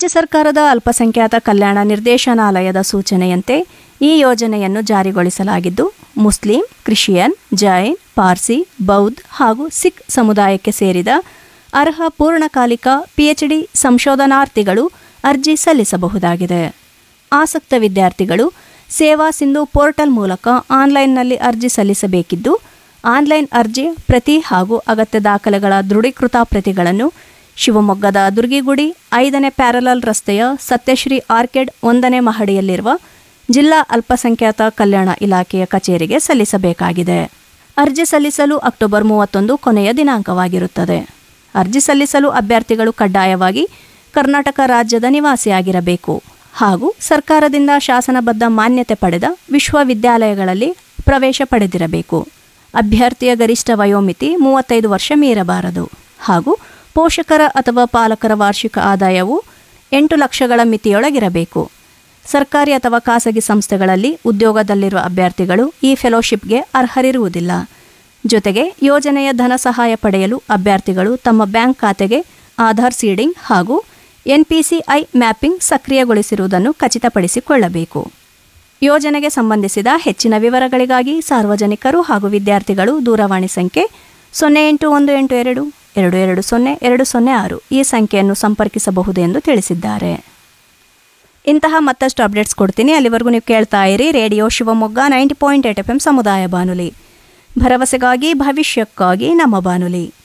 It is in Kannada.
ರಾಜ್ಯ ಸರ್ಕಾರದ ಅಲ್ಪಸಂಖ್ಯಾತ ಕಲ್ಯಾಣ ನಿರ್ದೇಶನಾಲಯದ ಸೂಚನೆಯಂತೆ ಈ ಯೋಜನೆಯನ್ನು ಜಾರಿಗೊಳಿಸಲಾಗಿದ್ದು ಮುಸ್ಲಿಂ ಕ್ರಿಶ್ಚಿಯನ್ ಜೈನ್ ಪಾರ್ಸಿ ಬೌದ್ಧ ಹಾಗೂ ಸಿಖ್ ಸಮುದಾಯಕ್ಕೆ ಸೇರಿದ ಅರ್ಹ ಪೂರ್ಣಕಾಲಿಕ ಪಿಎಚ್ಡಿ ಸಂಶೋಧನಾರ್ಥಿಗಳು ಅರ್ಜಿ ಸಲ್ಲಿಸಬಹುದಾಗಿದೆ ಆಸಕ್ತ ವಿದ್ಯಾರ್ಥಿಗಳು ಸೇವಾ ಸಿಂಧು ಪೋರ್ಟಲ್ ಮೂಲಕ ಆನ್ಲೈನ್ನಲ್ಲಿ ಅರ್ಜಿ ಸಲ್ಲಿಸಬೇಕಿದ್ದು ಆನ್ಲೈನ್ ಅರ್ಜಿ ಪ್ರತಿ ಹಾಗೂ ಅಗತ್ಯ ದಾಖಲೆಗಳ ದೃಢೀಕೃತ ಪ್ರತಿಗಳನ್ನು ಶಿವಮೊಗ್ಗದ ದುರ್ಗಿಗುಡಿ ಐದನೇ ಪ್ಯಾರಲಲ್ ರಸ್ತೆಯ ಸತ್ಯಶ್ರೀ ಆರ್ಕಿಡ್ ಒಂದನೇ ಮಹಡಿಯಲ್ಲಿರುವ ಜಿಲ್ಲಾ ಅಲ್ಪಸಂಖ್ಯಾತ ಕಲ್ಯಾಣ ಇಲಾಖೆಯ ಕಚೇರಿಗೆ ಸಲ್ಲಿಸಬೇಕಾಗಿದೆ ಅರ್ಜಿ ಸಲ್ಲಿಸಲು ಅಕ್ಟೋಬರ್ ಮೂವತ್ತೊಂದು ಕೊನೆಯ ದಿನಾಂಕವಾಗಿರುತ್ತದೆ ಅರ್ಜಿ ಸಲ್ಲಿಸಲು ಅಭ್ಯರ್ಥಿಗಳು ಕಡ್ಡಾಯವಾಗಿ ಕರ್ನಾಟಕ ರಾಜ್ಯದ ನಿವಾಸಿಯಾಗಿರಬೇಕು ಹಾಗೂ ಸರ್ಕಾರದಿಂದ ಶಾಸನಬದ್ಧ ಮಾನ್ಯತೆ ಪಡೆದ ವಿಶ್ವವಿದ್ಯಾಲಯಗಳಲ್ಲಿ ಪ್ರವೇಶ ಪಡೆದಿರಬೇಕು ಅಭ್ಯರ್ಥಿಯ ಗರಿಷ್ಠ ವಯೋಮಿತಿ ಮೂವತ್ತೈದು ವರ್ಷ ಮೀರಬಾರದು ಹಾಗೂ ಪೋಷಕರ ಅಥವಾ ಪಾಲಕರ ವಾರ್ಷಿಕ ಆದಾಯವು ಎಂಟು ಲಕ್ಷಗಳ ಮಿತಿಯೊಳಗಿರಬೇಕು ಸರ್ಕಾರಿ ಅಥವಾ ಖಾಸಗಿ ಸಂಸ್ಥೆಗಳಲ್ಲಿ ಉದ್ಯೋಗದಲ್ಲಿರುವ ಅಭ್ಯರ್ಥಿಗಳು ಈ ಫೆಲೋಶಿಪ್ಗೆ ಅರ್ಹರಿರುವುದಿಲ್ಲ ಜೊತೆಗೆ ಯೋಜನೆಯ ಧನ ಸಹಾಯ ಪಡೆಯಲು ಅಭ್ಯರ್ಥಿಗಳು ತಮ್ಮ ಬ್ಯಾಂಕ್ ಖಾತೆಗೆ ಆಧಾರ್ ಸೀಡಿಂಗ್ ಹಾಗೂ ಎನ್ಪಿಸಿಐ ಮ್ಯಾಪಿಂಗ್ ಸಕ್ರಿಯಗೊಳಿಸಿರುವುದನ್ನು ಖಚಿತಪಡಿಸಿಕೊಳ್ಳಬೇಕು ಯೋಜನೆಗೆ ಸಂಬಂಧಿಸಿದ ಹೆಚ್ಚಿನ ವಿವರಗಳಿಗಾಗಿ ಸಾರ್ವಜನಿಕರು ಹಾಗೂ ವಿದ್ಯಾರ್ಥಿಗಳು ದೂರವಾಣಿ ಸಂಖ್ಯೆ ಸೊನ್ನೆ ಎಂಟು ಒಂದು ಎಂಟು ಎರಡು ಎರಡು ಎರಡು ಸೊನ್ನೆ ಎರಡು ಸೊನ್ನೆ ಆರು ಈ ಸಂಖ್ಯೆಯನ್ನು ಸಂಪರ್ಕಿಸಬಹುದು ಎಂದು ತಿಳಿಸಿದ್ದಾರೆ ಇಂತಹ ಮತ್ತಷ್ಟು ಅಪ್ಡೇಟ್ಸ್ ಕೊಡ್ತೀನಿ ಅಲ್ಲಿವರೆಗೂ ನೀವು ಕೇಳ್ತಾ ಇರಿ radio Shivamogga ninety point eight F M ಸಮುದಾಯ ಬಾನುಲಿ ಭರವಸೆಗಾಗಿ ಭವಿಷ್ಯಕ್ಕಾಗಿ ನಮ್ಮ ಬಾನುಲಿ